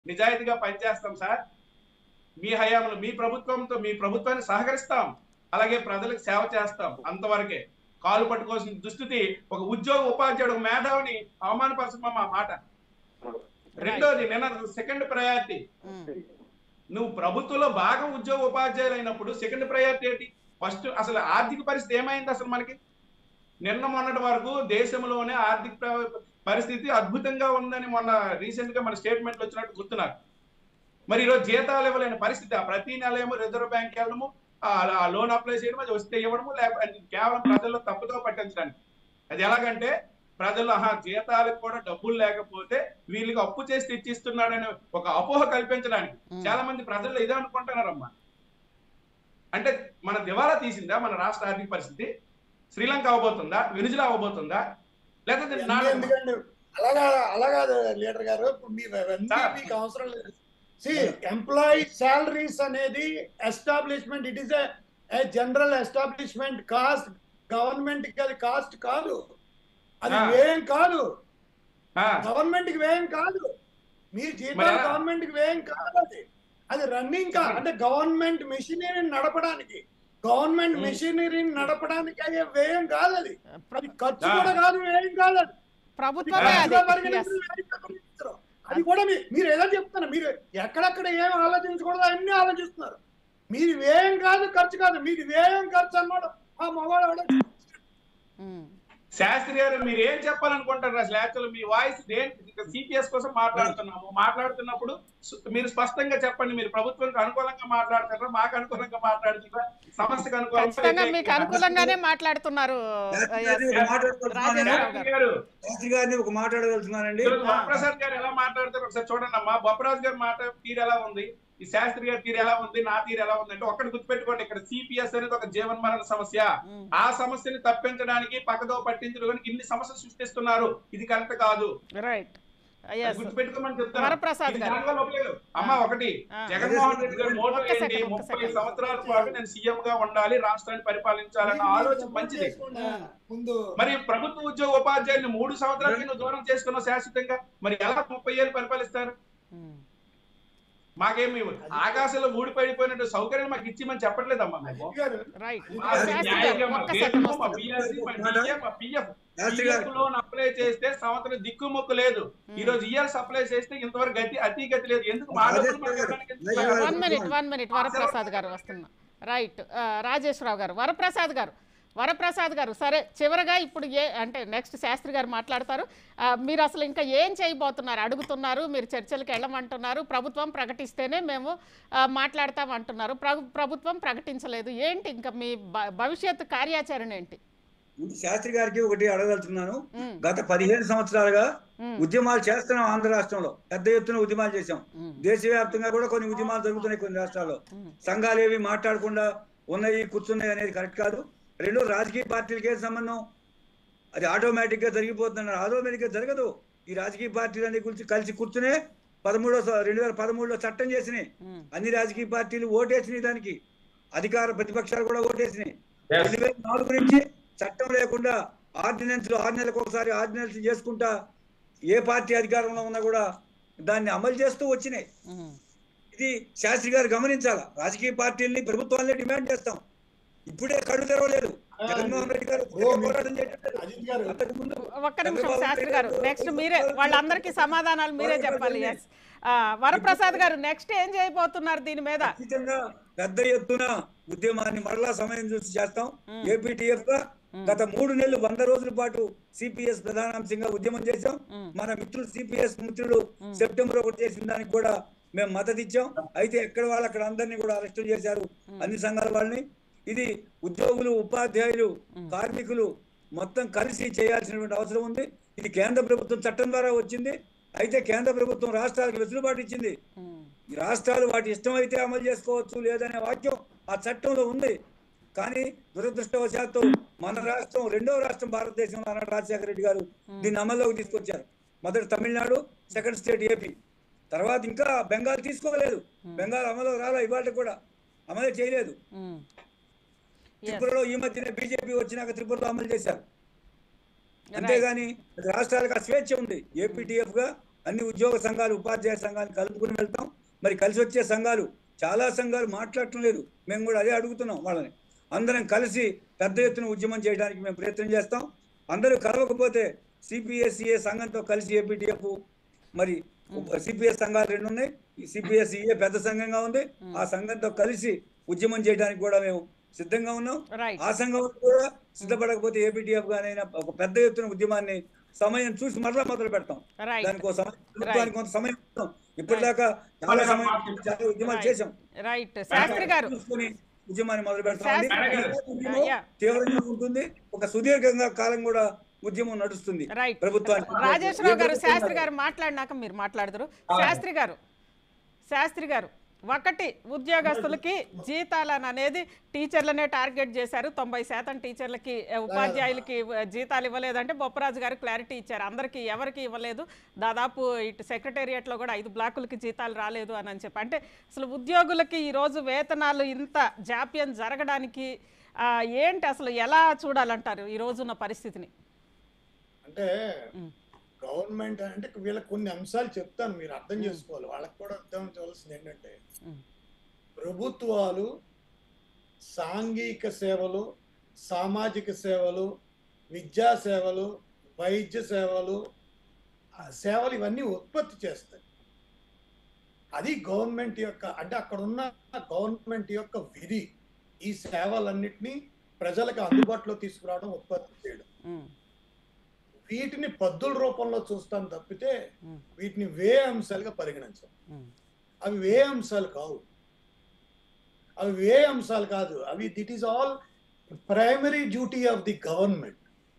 నిజాయితీగా పనిచేస్తాం సార్ మీ హయాంలో మీ ప్రభుత్వంతో మీ ప్రభుత్వాన్ని సహకరిస్తాం అలాగే ప్రజలకు సేవ చేస్తాం అంతవరకే కాలు పట్టుకోవాల్సిన దుస్థితి ఒక ఉద్యోగ ఉపాధ్యాయుడు ఒక మేధావిని అవమానపరచమా మా మాట రెండోది నిన్న సెకండ్ ప్రయారిటీ ఉమ్, నువ్వు ప్రభుత్వంలో బాగా ఉద్యోగ ఉపాధ్యాయులు అయినప్పుడు సెకండ్ ప్రయారిటీ ఏంటి ఫస్ట్ అసలు ఆర్థిక పరిస్థితి ఏమైంది అసలు మనకి నిన్న మొన్నటి వరకు దేశంలోనే ఆర్థిక ప్ర- పరిస్థితి అద్భుతంగా ఉందని మొన్న రీసెంట్ గా మన స్టేట్మెంట్ వచ్చినట్టు గుర్తున్నారు మరి ఈరోజు జీతాలు ఇవ్వలేని పరిస్థితి ఆ ప్రతి నెల ఏమో రిజర్వ్ బ్యాంక్ వెళ్ళడము ఆ లోన్ అప్లై చేయడం అది వస్తే ఇవ్వడము లేకపోతే అది కేవలం ప్రజల్లో తప్పుతో పట్టించడానికి అది ఎలాగంటే ప్రజలు ఆహా జీతాలకు కూడా డబ్బులు లేకపోతే వీళ్ళకి అప్పు చేసి తెచ్చిస్తున్నాడని ఒక అపోహ కల్పించడానికి ఉమ్. చాలా మంది ప్రజలు ఇదే అనుకుంటున్నారమ్మా అంటే మన దివాలా తీసిందా మన రాష్ట్ర ఆర్థిక పరిస్థితి శ్రీలంక అవబోతుందా వెనుజులా అవబోతుందా లేకపోతే ఇవన్నీ నాటకమా? ఎందుకండి అలాగా అలాగా లీడర్ గారు ఇప్పుడు మీరు అవన్నీ సార్. మీకు అవసరం లేదు సి ఎంప్లాయీ శాలరీస్ అనేది establishment it is a general establishment cost government కి అది కాస్ట్ కాదు అది ఆ. వ్యయం కాదు ఆ, గవర్నమెంట్ కి వ్యయం కాదు మీ మరి జీతాలు ఎలా? గవర్నమెంట్ కి వ్యయం కాదు అది అది రన్నింగ్ కా అంటే గవర్నమెంట్ మెషినరీని నడపడానికి గవర్నమెంట్ ఉమ్. మెషినరీని నడపడానికి అయ్యే వ్యయం కాదు అది ప్ర- అది ఖర్చు ఆ. కూడా కాదు వ్యయం కాదు అది ప్రభుత్వమే ఆ. అది ఖర్చుగా Yes. పరిగణించరు, వ్యయంగా పరిగణించరు. అది కూడా మీ- మీరు ఏదో చెప్తున్నారు మీరు ఎక్కడెక్కడ ఏం ఆలోచించకూడదు అన్ని ఆలోచిస్తున్నారు మీరు వ్యయం కాదు ఖర్చు కాదు మీరు వ్యయం ఖర్చు అన్నాడు ఆ మగవాడు ఎవడో ఉమ్, శాస్త్రి గారు మీరు ఏం చెప్పాలనుకుంటారు అసలు యాక్చువల్ మీ వాయిస్ సిపిఎస్ కోసం మాట్లాడుతున్నాము మాట్లాడుతున్నప్పుడు సు- మీరు స్పష్టంగా చెప్పండి మీరు ప్రభుత్వానికి అనుకూలంగా మాట్లాడతారా మాకు అనుకూలంగా మాట్లాడుతారా సమస్యకు అనుకూలంగా ఖచ్చితంగా మీకు అనుకూలంగానే మాట్లాడుతున్నారు శాస్త్రి yes. గారిని ఒక మాట అడగలుగుతున్నాను నేను. రాజేశ్వరరావు శాస్త్రి గారు శాస్త్రి గారిని ఒక మాట అడగలుగుతున్నానండి ఈరోజు వరప్రసాద్ గారు ఎలా మాట్లాడతారు ఒకసారి చూడండి అమ్మా బొప్పరాజు గారి మాట తీరు ఎలా ఉంది ఈ శాస్త్రి గారి తీరు ఎలా ఉంది నా తీరు ఎలా ఉంది అంటే ఒక్కటి గుర్తుపెట్టుకోండి ఇక్కడ సిపిఎస్ అనేది ఒక జీవన్మరణ సమస్య ఉమ్, ఆ సమస్యని తప్పించడానికి పక్కదో పట్టించడానికి ఇన్ని సమస్యలు సృష్టిస్తున్నారు ఇది కరెక్ట్ కాదు రైట్ అది ఎస్ గుర్తుపెట్టుకోమని చెప్తాను వరప్రసాద్ ఇది గారు. దానివల్ల ఉపయోగం. అమ్మా ఒకటి ఆ. జగన్మోహన్ రెడ్డి గారు మోటో ఒక్క ఏంటి సెకండ్, ఒక్క ముప్పై సెకండ్. సంవత్సరాల పాటు నేను సీఎం గా ఉండాలి రాష్ట్రాన్ని పరిపాలించాలన్న ఆలోచన మంచిది ముందు మరి ప్రభుత్వ ఉద్యోగ ఉపాధ్యాయుల్ని మూడు సంవత్సరాలకి నువ్వు దూరం చేసుకున్నావు శాశ్వతంగా మరి ఎలా ముప్పై ఏళ్ళు పరిపాలిస్తారు ఉమ్, మాకేమి ఆకాశంలో ఊడిపడిపోయినట్టు సౌకర్యం మాకు ఇచ్చిమని చెప్పట్లేదమ్మా మేము అజిత్ గారు రైట్ మా శాస్త్రి న్యాయంగా గారు మా ఒక్క వేతనం, సెకండ్ మా వస్తాను BRC, మా DA, మా PF, శాస్త్రి గారు. PF లోన్ అప్లై చేస్తే సంవత్సరం దిక్కుమొక్కు లేదు ఈ రోజు ఇయర్స్ అప్లై చేస్తే ఇంతవరకు గతి అతి గతి లేదు ఎందుకు మా డబ్బులు మాకు ఇవ్వడానికి ఎందుకు? Rajeshwara garu. One minute one minute Varaprasad garu వస్తున్నా రైట్ రాజేశ్వరరావు గారు వరప్రసాద్ గారు వరప్రసాద్ గారు సరే చివరగా ఇప్పుడు ఏ అంటే నెక్స్ట్ శాస్త్రి గారు మాట్లాడతారు ఆ, మీరు అసలు ఇంకా ఏం చేయబోతున్నారు అడుగుతున్నారు మీరు చర్చలకు వెళ్ళమంటున్నారు ప్రభుత్వం ప్రకటిస్తేనే మేము ఆ, మాట్లాడతాం అంటున్నారు ప్రభు ప్రభుత్వం ప్రకటించలేదు ఏంటి ఇంకా మీ భ- భవిష్యత్ కార్యాచరణ ఏంటి ముందు శాస్త్రి గారికి ఒకటి అడగలుగుతున్నాను ఉమ్, గత పదిహేను సంవత్సరాలుగా ఉమ్, ఉద్యమాలు చేస్తున్నాం ఆంధ్ర రాష్ట్రంలో పెద్ద ఎత్తున ఉద్యమాలు చేశాం ఉమ్, దేశవ్యాప్తంగా కూడా కొన్ని ఉద్యమాలు జరుగుతున్నాయి కొన్ని రాష్ట్రాల్లో ఉమ్, సంఘాలు ఏవి మాట్లాడకుండా ఉన్నాయి కూర్చున్నాయి అనేది కరెక్ట్ కాదు రెండు రాజకీయ పార్టీలకి ఏం సంబంధం అది ఆటోమేటిక్ గా జరిగిపోతున్నారు ఆటోమేటిక్ గా జరగదు ఈ రాజకీయ పార్టీలన్నీ గురించి కలిసి కూర్చునే పదమూడో స- రెండు వేల పదమూడులో చట్టం చేసినాయి ఉమ్, అన్ని రాజకీయ పార్టీలు ఓటేసినాయి దానికి అధికార ప్రతిపక్షాలు కూడా ఓటేసినాయి Yes. రెండు వేల నాలుగు నుంచి చట్టం లేకుండా ఆర్డినెన్స్ ఆరు నెలలకు ఒకసారి ఆర్డినెన్స్ చేసుకుంటా ఏ పార్టీ అధికారంలో ఉన్నా కూడా దాన్ని అమలు చేస్తూ వచ్చినాయి ఉమ్. ఇది శాస్త్రి గారు గమనించాలా రాజకీయ పార్టీల్ని ప్రభుత్వాన్ని డిమాండ్ చేస్తాం ఇప్పుడే కళ్ళు తెరవలేదు జగన్మోహన్ రెడ్డి గారు ఓ, మీ- పోరాటం చేయట్లేదు. అజిత్ గారు అంతకు ముందు ఒక్క నిమిషం శాస్త్రి గారు నెక్స్ట్ మీరే వాళ్ళందరికీ సమాధానాలు మీరే చెప్పాలి ఎస్ వరప్రసాద్ గారు నెక్స్ట్ ఏం చేయబోతున్నారు దీని మీద ఖచ్చితంగా పెద్ద ఎత్తున ఉద్యమాన్ని మరలా సమయం చూసి చేస్తాం ఏపీటీఎఫ్ గా గత మూడు నెలలు వంద రోజుల పాటు సిపిఎస్ ప్రధానాంశంగా ఉద్యమం చేశాం మ్మ్. మన మిత్రులు సిపిఎస్ మిత్రులు సెప్టెంబర్ ఒకటి చేసిన దానికి కూడా మేము మద్దతు ఇచ్చాం అయితే ఎక్కడ వాళ్ళు అక్కడ అందరినీ కూడా అరెస్టు చేశారు అన్ని సంఘాల వాళ్ళని ఇది ఉద్యోగులు ఉపాధ్యాయులు కార్మికులు మొత్తం కలిసి చేయాల్సినటువంటి అవసరం ఉంది ఇది కేంద్ర ప్రభుత్వం చట్టం ద్వారా వచ్చింది అయితే కేంద్ర ప్రభుత్వం రాష్ట్రాలకు వెసులుబాటు ఇచ్చింది ఉమ్, ఈ రాష్ట్రాలు వాటి ఇష్టమైతే అమలు చేసుకోవచ్చు లేదనే వాక్యం ఆ చట్టంలో ఉంది కానీ దురదృష్టవశాత్తు మన రాష్ట్రం రెండవ రాష్ట్రం భారతదేశంలో అన్నాడు రాజశేఖర రెడ్డి గారు దీన్ని అమల్లోకి తీసుకొచ్చారు మొదటి తమిళనాడు సెకండ్ స్టేట్ ఏపీ తర్వాత ఇంకా బెంగాల్ తీసుకోలేదు బెంగాల్ అమలు రాలా ఇవాళ కూడా అమలు చేయలేదు ఉమ్. Yes. త్రిపురలో ఈ మధ్యనే బీజేపీ వచ్చినాక త్రిపురలో అమలు చేశారు అంతేగాని రాష్ట్రాలకు ఆ స్వేచ్ఛ ఉంది ఏపీటీఎఫ్ గా అన్ని ఉద్యోగ సంఘాలు ఉపాధ్యాయ సంఘాలు కలుపుకుని వెళ్తాం మరి కలిసి వచ్చే సంఘాలు చాలా సంఘాలు మాట్లాడటం లేదు మేము కూడా అదే అడుగుతున్నాం వాళ్ళని అందరం కలిసి పెద్ద ఎత్తున ఉద్యమం చేయడానికి మేము ప్రయత్నం చేస్తాం అందరూ కలవకపోతే సిపిఎస్ఈఏ సంఘంతో కలిసి ఏపీటీఎఫ్ మరి సిపిఎస్ సంఘాలు రెండు ఉన్నాయి సిపిఎస్ఈఏ పెద్ద సంఘంగా ఉంది ఆ సంఘంతో కలిసి ఉద్యమం చేయడానికి కూడా మేము సిద్ధంగా ఉన్నాం రైట్ ఆ సంఘం కూడా సిద్ధపడకపోతే ఏపీటీఎఫ్ గానైనా ఒక పెద్ద ఎత్తున ఉద్యమాన్ని సమయం చూసి మరలా మొదలు పెడతాం రైట్ దానికి ఒక సమయం ప్రభుత్వానికి కొంత సమయం ఇస్తాం ఇప్పటిదాకా చాలా Right. సమయం చాలా ఉద్యమాలు చేశాం రైట్ శాస్త్రి గారు చూసుకొని ఉద్యమాన్ని మొదలు పెడతాం శాస్త్రి గారు. ఉద్యమం యా. తీవ్రంగా ఉంటుంది ఒక సుదీర్ఘంగా కాలం కూడా ఉద్యమం నడుస్తుంది రైట్ ప్రభుత్వానికి రాజేశ్వరరావు గారు ఏ ప్రభుత్వం శాస్త్రి గారు మాట్లాడినాక మీరు మాట్లాడదురు శాస్త్రి గారు శాస్త్రి గారు ఒకటి ఉద్యోగస్తులకి జీతాలను అనేది టీచర్లనే టార్గెట్ చేశారు తొంభై శాతం టీచర్లకి ఆ, ఉపాధ్యాయులకి ఆ, జీతాలు ఇవ్వలేదంటే బొప్పరాజు గారు క్లారిటీ ఇచ్చారు అందరికీ ఎవరికి ఇవ్వలేదు దాదాపు ఇటు సెక్రటేరియట్లో కూడా ఐదు బ్లాకులకి జీతాలు రాలేదు అని అని చెప్పి అంటే అసలు ఉద్యోగులకి ఈరోజు వేతనాలు ఇంత జాప్యం జరగడానికి ఆ, ఏంటి అసలు ఎలా చూడాలంటారు ఈ రోజున్న పరిస్థితిని అంటే గవర్నమెంట్ అంటే వీళ్ళకి కొన్ని అంశాలు చెప్తాను మీరు అర్థం చేసుకోవాలి వాళ్ళకి కూడా అర్థం చేయవలసింది ఏంటంటే మ్. ప్రభుత్వాలు సాంఘిక సేవలు సామాజిక సేవలు విద్యా సేవలు వైద్య సేవలు ఆ సేవలు ఇవన్నీ ఉత్పత్తి చేస్తాయి అది గవర్నమెంట్ యొక్క అంటే అక్కడ ఉన్న గవర్నమెంట్ యొక్క విధి ఈ సేవలన్నిటినీ ప్రజలకు అందుబాటులో తీసుకురావడం ఉత్పత్తి చేయడం ఉమ్, వీటిని పద్దుల రూపంలో చూస్తాం తప్పితే ఉమ్, వీటిని వే అంశాలుగా పరిగణించాం ఉమ్, అవి వే అంశాలు కావు అవి వే అంశాలు కాదు అవి that is all primary duty of the government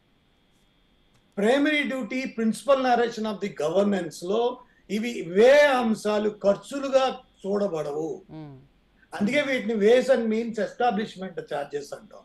primary duty principal narration of the governance లో ఇవి వే అంశాలు ఖర్చులుగా చూడబడవు ఉమ్, అందుకే వీటిని ways and means establishment charges అంటాం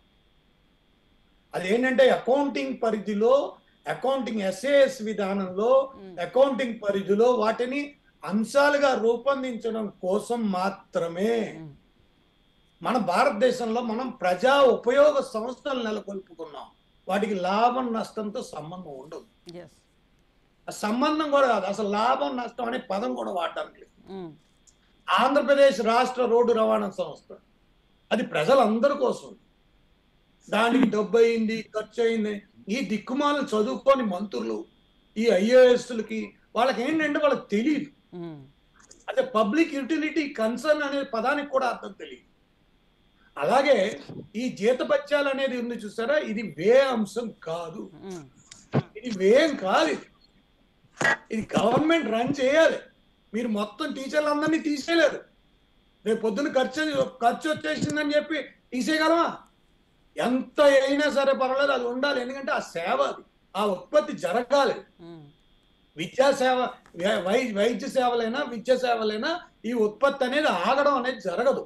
అదేంటంటే అకౌంటింగ్ పరిధిలో అకౌంటింగ్ ఎస్ఏఎస్ విధానంలో ఉమ్, అకౌంటింగ్ పరిధిలో వాటిని అంశాలుగా రూపొందించడం కోసం మాత్రమే ఉమ్, మన భారతదేశంలో మనం ప్రజా ఉపయోగ సంస్థలు నెలకొల్పుకున్నాం వాటికి లాభం నష్టంతో సంబంధం ఉండదు yes, ఆ సంబంధం కూడా కాదు అసలు లాభం నష్టం అనే పదం కూడా వాడడానికి లేదు ఉమ్, ఆంధ్రప్రదేశ్ రాష్ట్ర రోడ్డు రవాణా సంస్థ అది ప్రజలందరి కోసం దానికి డబ్బు అయింది ఖర్చు అయింది ఈ దిక్కుమాలను చదువుకొని మంత్రులు ఈ ఐఏఎస్లకి వాళ్ళకి ఏంటంటే వాళ్ళకి తెలియదు ఉమ్, అదే పబ్లిక్ యూటిలిటీ కన్సర్న్ అనే పదానికి కూడా అర్థం తెలియదు అలాగే ఈ జీతపత్యాలు అనేది ఉంది చూసారా ఇది వే అంశం కాదు ఉమ్, ఇది వేం కాదు ఇది ఇది గవర్నమెంట్ రన్ చేయాలి మీరు మొత్తం టీచర్లందరినీ తీసేయలేరు రేపు పొద్దున ఖర్చు ఖర్చు వచ్చేసిందని చెప్పి తీసేయగలమా ఎంత అయినా సరే పర్వాలేదు అది ఉండాలి ఎందుకంటే ఆ సేవ అది ఆ ఉత్పత్తి జరగాలి ఉమ్, విద్యా సేవ వై- వై- వైద్య సేవలైనా విద్య సేవలైనా ఈ ఉత్పత్తి అనేది ఆగడం అనేది జరగదు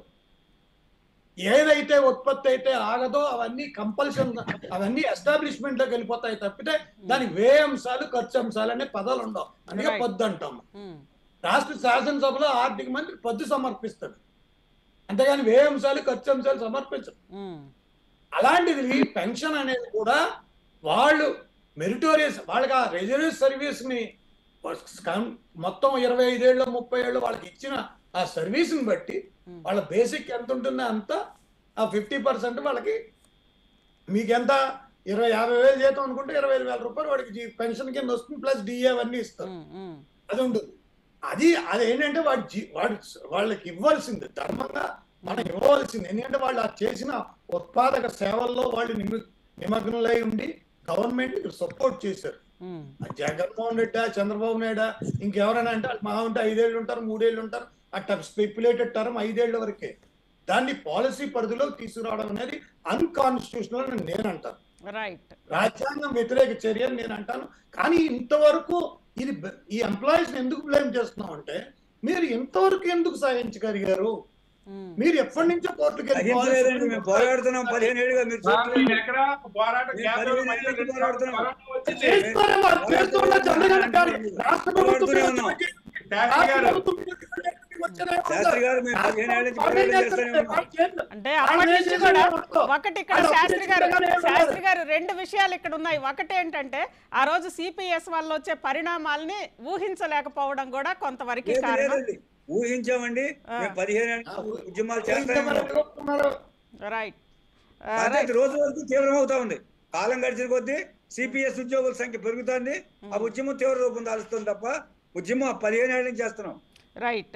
ఏదైతే ఉత్పత్తి అయితే ఆగదో అవన్నీ కంపల్షన్ అవన్నీ ఎస్టాబ్లిష్మెంట్ లోకి వెళ్ళిపోతాయి తప్పితే దానికి వే అంశాలు ఖర్చు అంశాలు అనే పదాలు ఉండవు అందుకే Right. పొద్దు అంటాం ఉమ్, రాష్ట్ర శాసనసభలో ఆర్థిక మంత్రి పొద్దు సమర్పిస్తాడు అంతేగాని వే అంశాలు ఖర్చు అంశాలు సమర్పించరు ఉమ్, అలాంటిది పెన్షన్ అనేది కూడా వాళ్ళు మెరిటోరియస్ వాళ్ళకి ఆ రిజర్వ్ సర్వీస్ ని కం- మొత్తం ఇరవై ఐదేళ్ళు ముప్పై ఏళ్ళు వాళ్ళకి ఇచ్చిన ఆ సర్వీస్ ని బట్టి ఉమ్, వాళ్ళ బేసిక్ ఎంత ఉంటుందో అంత ఆ ఫిఫ్టీ పర్సెంట్ వాళ్ళకి మీకు ఎంత ఇరవై యాభై వేలు జీతం అనుకుంటే ఇరవై ఐదు వేల రూపాయలు వాడికి పెన్షన్ కింద వస్తుంది ప్లస్ డిఏ అవన్నీ ఇస్తారు ఉమ్, ఉమ్, అది ఉంటుంది అది అది ఏంటంటే వాడి జీ వాడు వాళ్ళకి ఇవ్వాల్సింది ధర్మంగా మనం ఇవ్వవలసింది ఎందుకంటే వాళ్ళు ఆ చేసిన ఉత్పాదక సేవల్లో వాళ్ళు నిమ నిమగ్నులై ఉండి గవర్నమెంట్ సపోర్ట్ చేశారు ఉమ్, ఆ జగన్మోహన్ రెడ్డి చంద్రబాబు నాయుడు ఇంకెవరైనా అంటే వాళ్ళు మహా ఉంటే ఐదేళ్ళు ఉంటారు మూడేళ్ళు ఉంటారు అట్లా స్పెక్యులేటెడ్ టర్మ్ ఐదేళ్ల వరకే దాన్ని పాలసీ పరిధిలో తీసుకురావడం అనేది అన్కాన్స్టిట్యూషనల్ అని నేను అంటాను రైట్ రాజ్యాంగం వ్యతిరేక చర్య అని నేను అంటాను కానీ ఇంతవరకు ఇది బ- ఈ ఎంప్లాయీస్ ఎందుకు బ్లేమ్ చేస్తున్నాం అంటే మీరు ఇంతవరకు ఎందుకు సాధించగలిగారు ఉమ్, మీరు ఎప్పటి నుంచో కోర్టుకి వెళ్ళి అహింసలేదండి మేము పోరాడుతున్నాం పదిహేను ఏళ్ళుగా మీరు సార్, చూస్తున్నారు. నేను ఎక్కడ పోరాటం నేను గ్యాప్ పదిహేను మళ్ళీ ఏళ్ళకి రెండు పోరాడుతున్నాం. కరోనా వచ్చింది. చేస్తారే మరి, చేస్తున్నా జరగదు కానీ రాష్ట్ర ప్రభుత్వం పోరాడుతూనే ఉన్నాం. శాస్త్రి రాష్ట్ర గారు ప్రభుత్వం వచ్చిన శాస్త్రి గారు మేము పదిహేను ఏళ్ళ నుంచి పోరాటం చేస్తూనే ఉన్నాం. అంటే అప్పటి నుంచి కూడా ఒకటి ఇక్కడ శాస్త్రి గారు శాస్త్రి గారు రెండు విషయాలు ఇక్కడ ఉన్నాయి ఒకటి ఏంటంటే ఆ రోజు సిపిఎస్ వల్ల వచ్చే పరిణామాల్ని ఊహించలేకపోవడం కూడా కొంతవరకు లేదు, కారణం లేదండి. ఊహించామండి మేము పదిహేను ఏళ్ళ నుంచి ఉద్యమాలు చేస్తూనే ఉన్నాం రైట్ కాకపోతే రోజు రోజుకు తీవ్రం అవుతా ఉంది కాలం గడిచిన కొద్దీ సిపిఎస్ ఉద్యోగుల సంఖ్య పెరుగుతోంది ఆ ఉద్యమం తీవ్ర రూపం దాలుస్తుంది తప్ప ఉద్యమం పదిహేను ఏళ్ళ నుంచి చేస్తున్నాం రైట్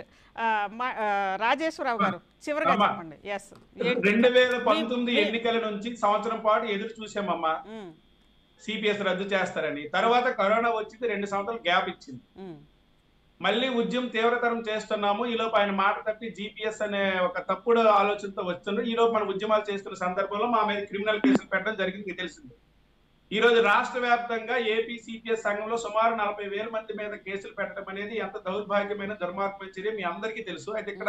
రాజేశ్వరరావు గారు చివరిగా అమ్మా. చెప్పండి ఎస్ రెండు వేల పంతొమ్మిది ఎన్నికల నుంచి సంవత్సరం పాటు ఎదురు చూసామమ్మా సిపిఎస్ రద్దు చేస్తారని తర్వాత కరోనా వచ్చింది రెండు సంవత్సరాలు గ్యాప్ ఇచ్చింది మళ్ళీ ఉద్యమం తీవ్రతరం చేస్తున్నాము ఈలోపు ఆయన మాట తప్పి జీపీఎస్ అనే ఒక తప్పుడు ఆలోచనతో వస్తున్నారు ఈలోపు మనం ఉద్యమాలు చేస్తున్న సందర్భంలో మా మీద క్రిమినల్ కేసులు పెట్టడం జరిగింది మీకు తెలిసింది ఈ రోజు రాష్ట్ర వ్యాప్తంగా ఏపీ సిపిఎస్ సంఘంలో సుమారు నలభై వేల మంది మీద కేసులు పెట్టడం అనేది ఎంత దౌర్భాగ్యమైన దుర్మార్గమైన చర్య మీ అందరికీ తెలుసు అయితే ఇక్కడ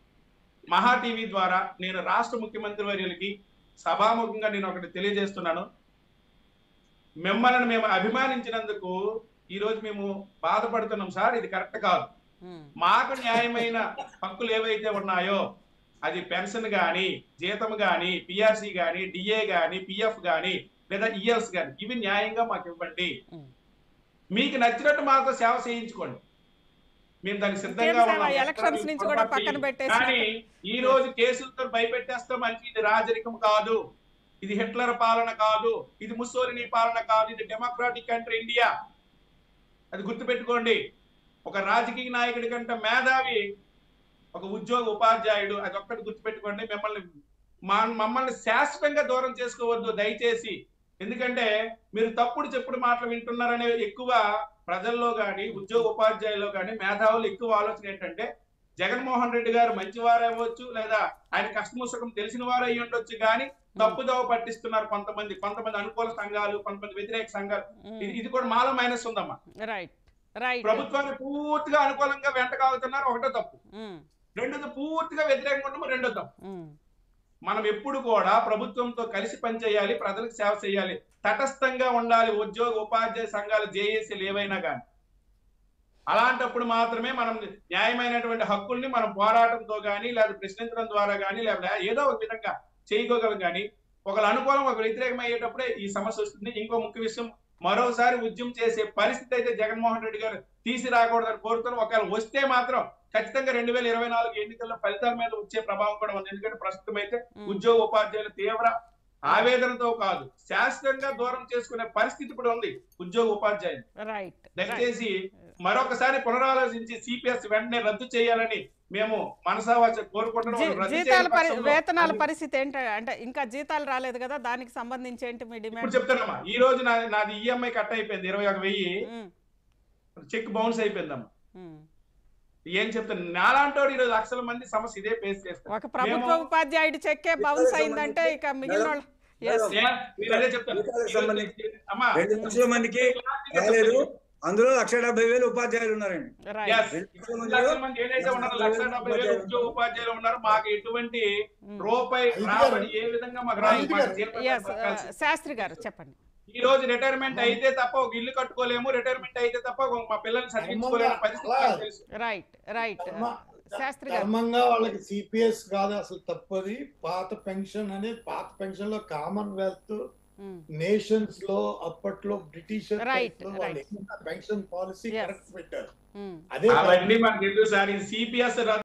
మహా టీవీ ద్వారా నేను రాష్ట్ర ముఖ్యమంత్రి వర్యులకి సభాముఖంగా నేను ఒకటి తెలియజేస్తున్నాను మిమ్మల్ని మేము అభిమానించినందుకు ఈ రోజు మేము బాధపడుతున్నాం సార్ ఇది కరెక్ట్ కాదు మాకు న్యాయమైన హక్కులు ఏవైతే ఉన్నాయో అది పెన్షన్ గాని జీతం గాని పిఆర్సి గాని డిఏ గాని పిఎఫ్ గాని లేదా ఈఎల్స్ గాని ఇవి న్యాయంగా మాకు ఇవ్వండి Mm. మీకు నచ్చినట్టు మాతో సేవ చేయించుకోండి మేము దానికి సిద్ధంగా ఇంకేం సేవ? ఉన్నాం ఎలక్షన్స్ నుంచి కూడా పక్కన పెట్టేసి- కానీ ఈ రోజు కేసులతో భయపెట్టేస్తే మనకి ఇది రాజరికం కాదు ఇది హిట్లర్ పాలన కాదు ఇది ముస్సోలిని పాలన కాదు ఇది డెమోక్రాటిక్ కంట్రీ ఇండియా అది గుర్తుపెట్టుకోండి ఒక రాజకీయ నాయకుడి కంటే మేధావి ఒక ఉద్యోగ ఉపాధ్యాయుడు అది ఒక్కటి గుర్తుపెట్టుకోండి మిమ్మల్ని మా- మమ్మల్ని శాశ్వతంగా దూరం చేసుకోవద్దు దయచేసి ఎందుకంటే మీరు తప్పుడు చెప్పుడు మాటలు వింటున్నారనే ఎక్కువ ప్రజల్లో కానీ ఉద్యోగ ఉపాధ్యాయుల్లో కానీ మేధావులు ఎక్కువ ఆలోచన ఏంటంటే జగన్మోహన్ రెడ్డి గారు మంచివారు అవ్వచ్చు లేదా ఆయన కష్టముసుకం తెలిసిన వారు అయ్యి ఉండొచ్చు కానీ తప్పుదోవ పట్టిస్తున్నారు కొంతమంది కొంతమంది అనుకూల సంఘాలు కొంతమంది వ్యతిరేక సంఘాలు ఇది- ఇది కూడా మాలో మైనస్ ఉందమ్మా రైట్ రైట్ ప్రభుత్వాన్ని పూర్తిగా అనుకూలంగా వెంటకాగుతున్నారు ఒకటో తప్పు రెండోది పూర్తిగా వ్యతిరేకంగా ఉండడం రెండో తప్పు మనం ఎప్పుడు కూడా ప్రభుత్వంతో కలిసి పనిచేయాలి ప్రజలకు సేవ చేయాలి తటస్థంగా ఉండాలి ఉద్యోగ ఉపాధ్యాయ సంఘాలు జేఏసీలు ఏవైనా కానీ అలాంటప్పుడు మాత్రమే మనం న్యాయమైనటువంటి హక్కుల్ని మనం పోరాటంతో కానీ లేదా ప్రశ్నించడం ద్వారా కానీ లేదా ఏదో ఒక విధంగా చేయగలం కానీ ఒకరు అనుకూలం ఒక వ్యతిరేకం అయ్యేటప్పుడే ఈ సమస్య వస్తుంది ఇంకో ముఖ్య విషయం మరోసారి ఉద్యమం చేసే పరిస్థితి అయితే జగన్మోహన్ రెడ్డి గారు తీసి రాకూడదని కోరుతున్నాం ఒకవేళ వస్తే మాత్రం ఖచ్చితంగా రెండు వేల ఇరవై నాలుగు ఎన్నికల్లో ఫలితాల మీద వచ్చే ప్రభావం కూడా ఉంది ఎందుకంటే ప్రస్తుతం అయితే ఉద్యోగ ఉపాధ్యాయులు తీవ్ర ఆవేదనతో కాదు శాశ్వతంగా దూరం చేసుకునే పరిస్థితి ఇప్పుడు ఉంది ఉద్యోగ ఉపాధ్యాయులు రైట్ దయచేసి మరొకసారి పునరాలోచించి సిపిఎస్ వెంటనే రద్దు చేయాలని మేము మనసావాచ కోరుకుంటున్నాం రద్దు జీతాల చేయని పరి పక్షంలో వేతనాల పరిస్థితి ఏంటి అంటే ఇంకా జీతాలు రాలేదు కదా దానికి సంబంధించి ఏంటి మీ ఇప్పుడు డిమాండ్ చెప్తానమ్మా ఈ రోజు నా- నాది ఈఎంఐ కట్ అయిపోయింది ఇరవై ఒక వెయ్యి చెక్ బౌన్స్ అయిపోయిందమ్మా ఏం చెప్తాను నాలాంటోడు ఈరోజు లక్షల మంది సమస్య ఇదే ఫేస్ చేస్తారు ఒక ప్రభుత్వ మేము- ఉపాధ్యాయుడి చెక్కే బౌన్స్ అయిందంటే ఇక మిగిలిన వాళ్ళు Yes. ఏ, మీరు అదే చెప్తాను జీతాలకు సంబంధించి అమ్మా రెండు లక్షల మందికి రాలేదు అందులో లక్ష డెబ్బై వేలు ఉపాధ్యాయులు ఉన్నారండి Right. Yes. రెండు లక్షల లక్షల మందిలో మంది ఏదైతే ఉన్నారో లక్ష డెబ్బై వేలు ఉద్యోగ ఉపాధ్యాయులు ఉన్నారు మాకు ఎటువంటి Mm. రూపాయి ఐదు రాబడి గారు. ఏ విధంగా మాకు రాదు ఐదు మాకు గారు. జీతం Yes, uh, దక్కాల్సింది. శాస్త్రి గారు చెప్పండి ఈ రోజు రిటైర్మెంట్ అయితే తప్ప ఒక ఇల్లు కట్టుకోలేము రిటైర్మెంట్ అయితే తప్ప ఒక మా పిల్లల్ని చదివించుకోలేని పరిస్థితి నాకు తెలుసు రైట్ రైట్ ధర్మ- శాస్త్రి గారు ధర్మంగా వాళ్ళకి సిపిఎస్ కాదు అసలు తప్పది పాత పెన్షన్ అనేది పాత పెన్షన్ లో కామన్వెల్త్ Mm. నేషన్స్ లో అప్పట్లో బ్రిటిషర్ Right, వాళ్ళు right. Pension policy Yes. Correct పెట్టారు Mm. అదే అవన్నీ మాకు తెలుసు సార్ ఇది సిపిఎస్